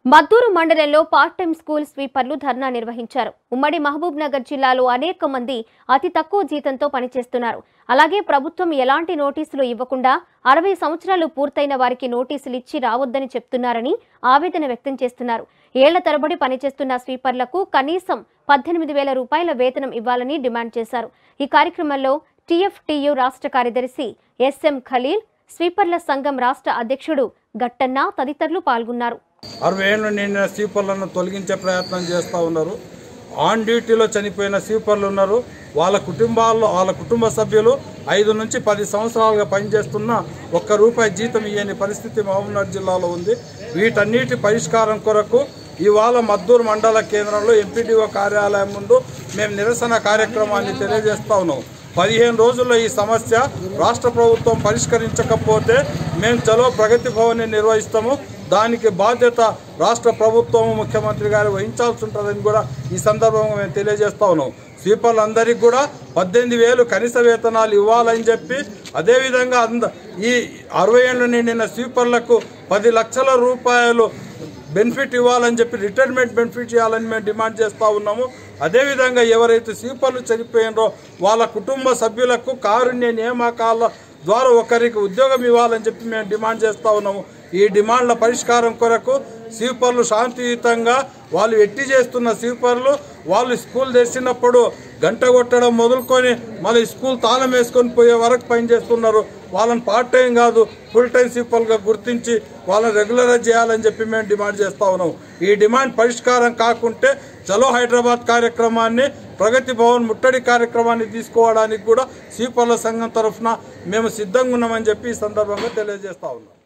మద్దూరు మండలంలో part time school స్వీపర్లు ధర్నా నిర్వహించారు ఉమ్మడి మహబూబ్ నగర్ జిల్లాలో అనేక మంది అతి తక్కువ జీతంతో పనిచేస్తున్నారు అలాగే ప్రభుత్వం ఎలాంటి నోటీసులు ఇవ్వకుండా అరవై సంవత్సరాలు పూర్తయిన వారికి నోటీసులు ఇచ్చి రావద్దని చెప్తున్నారని ఆవేదన వ్యక్తం చేస్తున్నారు ఏళ్ల తరబడి పనిచేస్తున్న స్వీపర్లకు కనీసం పద్దెనిమిది వేల రూపాయల వేతనం ఇవ్వాలని డిమాండ్ చేశారు ఈ కార్యక్రమంలో టీఎఫ్టీయు రాష్ట్ర కార్యదర్శి ఎస్ఎం ఖలీల్ స్వీపర్ల సంఘం రాష్ట్ర అధ్యక్షుడు గట్టన్న తదితరులు పాల్గొన్నారు అరవై ఏళ్ళు నిండిన స్వీపర్లను తొలగించే ప్రయత్నం చేస్తూ ఉన్నారు ఆన్ డ్యూటీలో చనిపోయిన స్వీపర్లు ఉన్నారు వాళ్ళ కుటుంబాల్లో వాళ్ళ కుటుంబ సభ్యులు ఐదు నుంచి పది సంవత్సరాలుగా పనిచేస్తున్న ఒక్క రూపాయి జీతం ఇయ్యని పరిస్థితి మహబూబ్నగర్ జిల్లాలో ఉంది వీటన్నిటి పరిష్కారం కొరకు ఇవాళ మద్దూరు మండల కేంద్రంలో ఎంపీడీఓ కార్యాలయం ముందు మేము నిరసన కార్యక్రమాన్ని తెలియజేస్తా ఉన్నాం పదిహేను రోజుల్లో ఈ సమస్య రాష్ట్ర ప్రభుత్వం పరిష్కరించకపోతే మేము చలో ప్రగతి భవన్ని నిర్వహిస్తాము దానికి బాధ్యత రాష్ట్ర ప్రభుత్వం ముఖ్యమంత్రి గారు వహించాల్సి ఉంటుందని కూడా ఈ సందర్భంగా మేము తెలియజేస్తా ఉన్నాం స్వీపర్లందరికీ కూడా పద్దెనిమిది వేలు కనీస వేతనాలు ఇవ్వాలని చెప్పి అదేవిధంగా అంద ఈ అరవై ఏళ్ళు నిండిన స్వీపర్లకు పది లక్షల రూపాయలు బెనిఫిట్ ఇవ్వాలని చెప్పి రిటైర్మెంట్ బెనిఫిట్ ఇవ్వాలని మేము డిమాండ్ చేస్తూ ఉన్నాము అదేవిధంగా ఎవరైతే స్వీపర్లు చనిపోయినరో వాళ్ళ కుటుంబ సభ్యులకు కారుణ్య నియామకాల ద్వారా ఒకరికి ఉద్యోగం ఇవ్వాలని చెప్పి మేము డిమాండ్ చేస్తూ ఉన్నాము ఈ డిమాండ్ల పరిష్కారం కొరకు స్వీపర్లు శాంతియుతంగా వాళ్ళు ఎట్టి చేస్తున్న స్వీపర్లు వాళ్ళు స్కూల్ తెరిచినప్పుడు గంట కొట్టడం మొదలుకొని మళ్ళీ స్కూల్ తాళం వేసుకొని పోయే వరకు పనిచేస్తున్నారు వాళ్ళని పార్ట్ టైం కాదు ఫుల్ టైం స్వీపర్గా గుర్తించి వాళ్ళని రెగ్యులరైజ్ చేయాలని చెప్పి మేము డిమాండ్ చేస్తా ఉన్నాం ఈ డిమాండ్ పరిష్కారం కాకుంటే చలో హైదరాబాద్ కార్యక్రమాన్ని ప్రగతి భవన్ ముట్టడి కార్యక్రమాన్ని తీసుకోవడానికి కూడా స్వీపర్ల సంఘం తరఫున మేము సిద్ధంగా ఉన్నామని చెప్పి ఈ సందర్భంగా తెలియజేస్తా ఉన్నాం